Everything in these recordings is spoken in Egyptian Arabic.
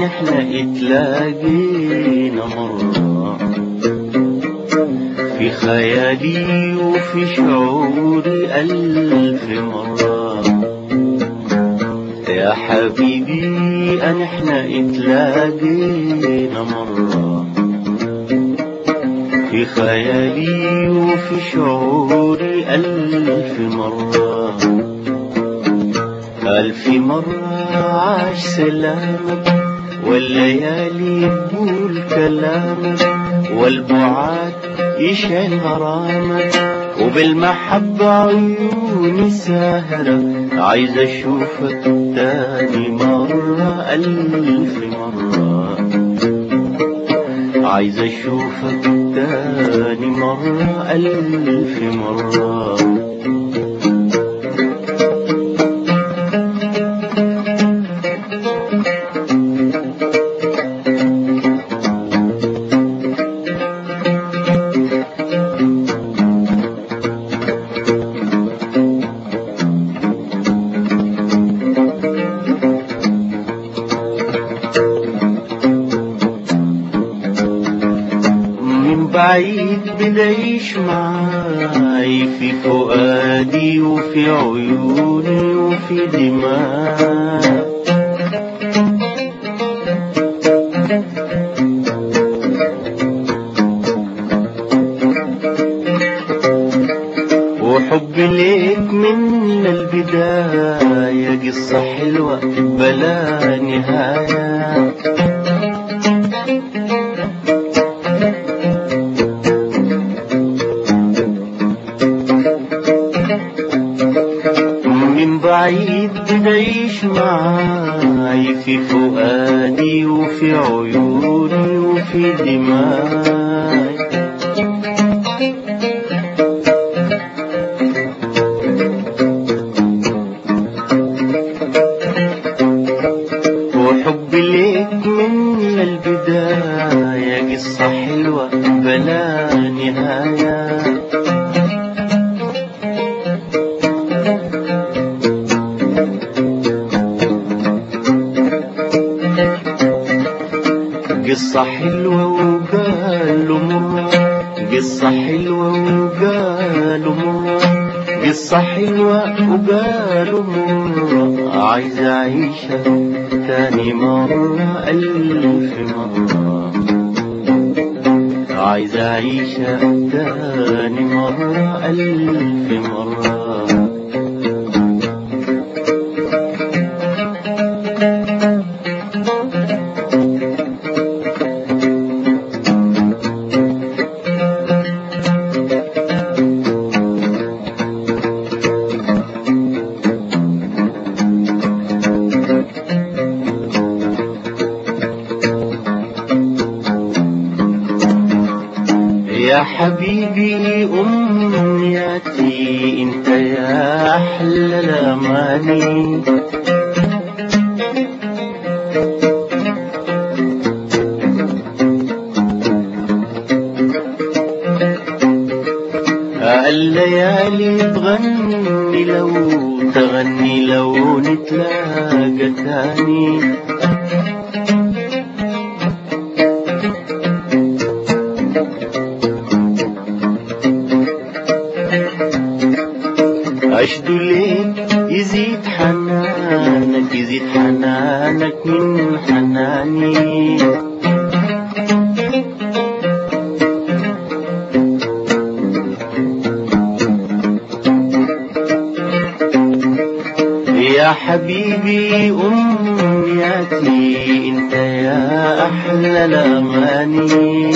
احنا اتلاقينا مرة في خيالي وفي شعوري ألف مرة يا حبيبي أن احنا اتلاقينا مرة في خيالي وفي شعوري ألف مرة ألف مرة عاش سلامك والليالي تقول كلامك والبعاد يشعل غرامك وبالمحبة عيوني ساهرة عايز أشوفك تاني مرة ألف مرة عايز أشوفك تاني مرة ألف مرة من بعيد بدعيش معاي في فؤادي وفي عيوني وفي دماغي وحب ليك من البداية قصة حلوة بلا نهاية من بعيد بدعيش معاي في فؤادي وفي عيوني وفي دماغي وحب ليك من البداية قصة حلوة بلا نهاية قصة حلوة وقالوا مرة قصة حلوة وقالوا مرة قصة حلوة وقالوا مرة عايز أعيشها تاني مرة ألف مرة عايز أعيشها تاني مرة ألف مرة يا حبيبي أمنياتي انت يا أحلى الأماني الليالي تغني لو تغني لو نتلاقى تاني أشد ليك يزيد حنانك يزيد حنانك من حناني يا حبيبي أمنياتي انت يا أحلى الأماني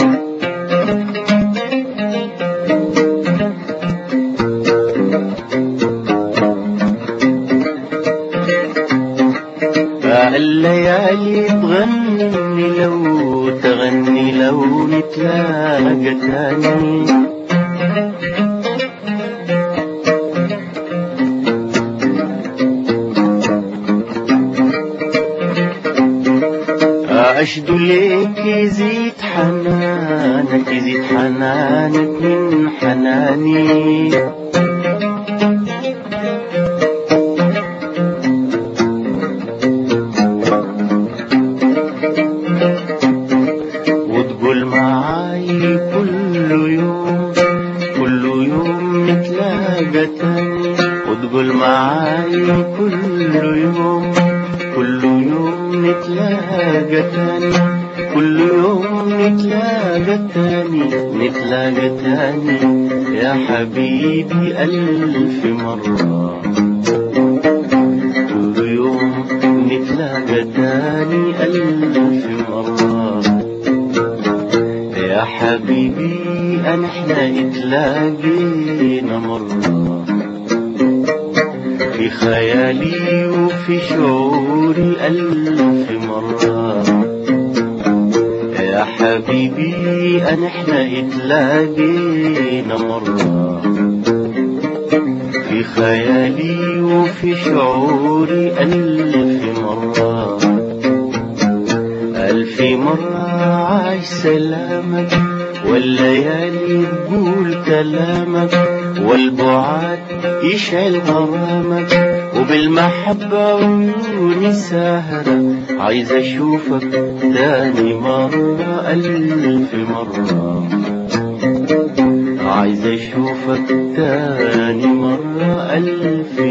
الليالي تغني لو تغني لو نتلاقى تاني أشد ليك يزيد حنانك يزيد حنانك من حناني نتلاقى تاني كل يوم نتلاقى تاني نتلاقى تاني يا حبيبي ألف مرة كل يوم نتلاقى تاني ألف مرة يا حبيبي أنا احنا اتلاقينا مرة في خيالي وفي شعوري ألف مرة يا حبيبي أنا احنا اتلاقينا مرة في خيالي وفي شعوري ألف مرة ألف مرة عايش سلامك والليالي تقول كلامك والبعاد يشعل غرامك وبالمحبة عيوني ساهرة عايز أشوفك تاني مرة ألف مرة عايز أشوفك تاني مرة ألف